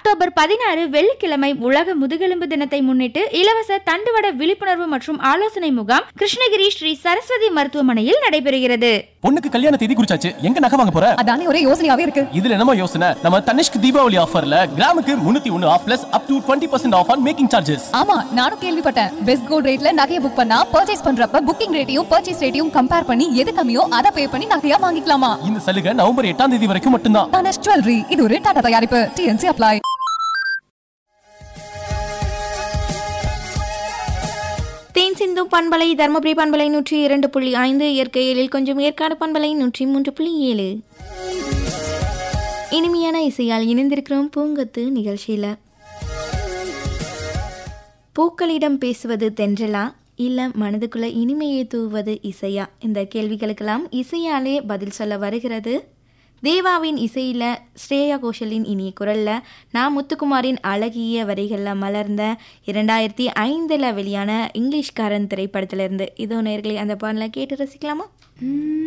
October பதினாறு வெள்ளிக்கிழமை உலக முதுகெலும்பு தினத்தை முன்னிட்டு இலவச தண்டுவட விழிப்புணர்வு மற்றும் ஆலோசனை முகாம் கிருஷ்ணகிரி ஸ்ரீ சரஸ்வதி மருத்துவமனையில் நடைபெறுகிறது பொண்ணுக்கு கல்யாண தேதி குறிச்சாச்சு எங்க நகை வாங்க போற அதானே ஒரே யோசனையாவே இருக்கு இதுல என்னமோ யோசனை நம்ம தனிஷ்க் தீபாவளி ஆஃபர்ல கிராமுக்கு முன்னூத்தி ஒன்னு off plus up to twenty percent off on making charges ஆமா நானும் கேள்விப்பட்டேன் பெஸ்ட் கோல்ட் ரேட்ல நகையை புக் பண்ணா பர்ச்சேஸ் பண்றப்ப புக்கிங் ரேட்டையும் பர்ச்சேஸ் ரேட்டையும் கம்பேர் பண்ணி எது கம்மியோ அதை பே பண்ணி நகையா வாங்கிக்கலாமா இந்த சலுகை நவம்பர் எட்டாம் தேதி வரைக்கும் மட்டும்தான் தனஷ் ஜுவல்லரி இது ஒரு டாடா தயாரிப்பு டிஎன்சி அப்ளை தேன் சிந்து பண்பலை தருமபுரி பண்பலை நூற்றி இரண்டு புள்ளி ஐந்து இயற்கையில் கொஞ்சம் ஏற்காடு பண்பலை நூற்றி மூன்று புள்ளி ஏழு இனிமையான இசையால் இணைந்திருக்கிறோம் பூங்கத்து நிகழ்ச்சியில பூக்களிடம் பேசுவது தென்றலா இல்ல மனதுக்குள்ள இனிமையை தூவது இசையா இந்த கேள்விகளுக்கெல்லாம் இசையாலே பதில் சொல்ல வருகிறது தேவாவின் இசையில ஸ்ரேயா கோஷலின் இனிய குரல்ல நான் முத்துக்குமாரின் அழகிய வரிகளில் மலர்ந்த இரண்டாயிரத்தி ஐந்தில் வெளியான இங்கிலீஷ்காரன் திரைப்படத்திலிருந்து இதோ நேர்களை அந்த பாடலை கேட்டு ரசிக்கலாமா